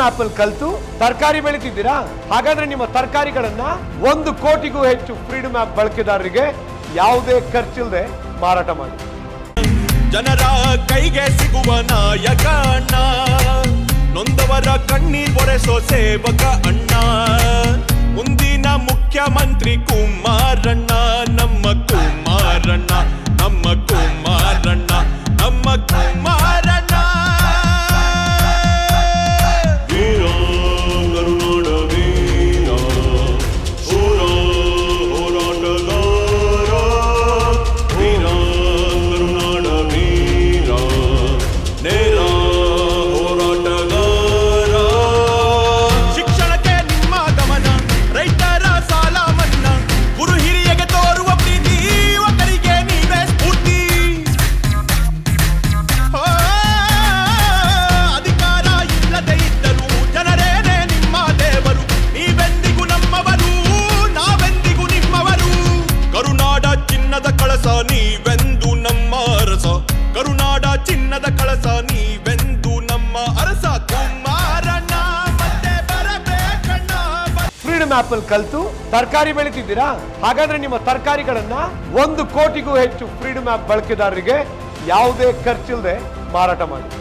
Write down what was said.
freedom app ಅಲ್ಲಿ ಕಲ್ತು ತರಕಾರಿ ಬೆಳಿತಿದ್ದೀರಾ ಹಾಗಾದ್ರೆ ನಿಮ್ಮ ತರಕಾರಿಗಳನ್ನ ಒಂದು ಕೋಟಿಗೂ ಹೆಚ್ಚು ಫ್ರೀಡಮ್ ಆಪ್ ಬಳಕೆದಾರರಿಗೆ ಯಾವುದೇ ಖರ್ಚಿಲ್ಲದೆ ಮಾರಾಟ ಮಾಡಿ ಜನರ ಕೈಗೆ ಸಿಗುವ ನಾಯಕ ಅಣ್ಣ ನೊಂದವರ ಕಣ್ಣೀರ್ ಒರೆಸೋ ಸೇವಕ ಅಣ್ಣ ಮುಂದಿನ ಮುಖ್ಯಮಂತ್ರಿ ಕುಮಾರಣ್ಣ ನಮ್ಮ ಕುಮಾರಣ್ಣ ನಮ್ಮ ಕುಮಾರಣ್ಣ ನಮ್ಮ ಕುಮಾರಣ್ಣ ವೀರ ಕರುನಾಡ ವೀರ ಹೋರ ಹೋರಾಟಗಾರ ವೀರ ಕರುನಾಡ ವೀರ ನೇರ ಹೋರಾಟಗಾರ ಶಿಕ್ಷಣಕ್ಕೆ ನಿಮ್ಮ ಗಮನ ರೈತರ ಸಾಲ ಮನ್ನಾ ಗುರು ಹಿರಿಯಗೆ ತೋರುವ ಪ್ರೀತಿ ಯುವಕರಿಗೆ ನೀವೇ ಸ್ಫೂರ್ತಿ ಆ, ಅಧಿಕಾರ ಇಲ್ಲದೆ ಇದ್ದರು ಜನರೇನೆ ನಿಮ್ಮ ದೇವರು ನೀವೆಂದಿಗೂ ನಮ್ಮವರು ನಾವೆಂದಿಗೂ ನಿಮ್ಮವರು ಕರುನಾಡ ಚಿನ್ನದ ಕಳಸ ನೀವೆಂದು ನಮ್ಮ ಅರಸ ಕರುನಾಡ ಚಿನ್ನದ ಕಳಸ ನೀವೆಂದು ನಮ್ಮ ಅರಸ ಕುಮಾರಣ್ಣ ಮತ್ತೆ ಬರಬೇಕಣ್ಣ ಬ- ಫ್ರೀಡಮ್ ಆಪ್ ಅಲ್ಲಿ ಕಲ್ತು ತರಕಾರಿ ಬೆಳಿತಿದ್ದೀರಾ ಹಾಗಾದ್ರೆ ನಿಮ್ಮ ತರಕಾರಿಗಳನ್ನ ಒಂದು ಕೋಟಿಗೂ ಹೆಚ್ಚು ಫ್ರೀಡಮ್ ಆಪ್ ಬಳಕೆದಾರರಿಗೆ ಯಾವುದೇ ಖರ್ಚಿಲ್ಲದೆ ಮಾರಾಟ ಮಾಡಿ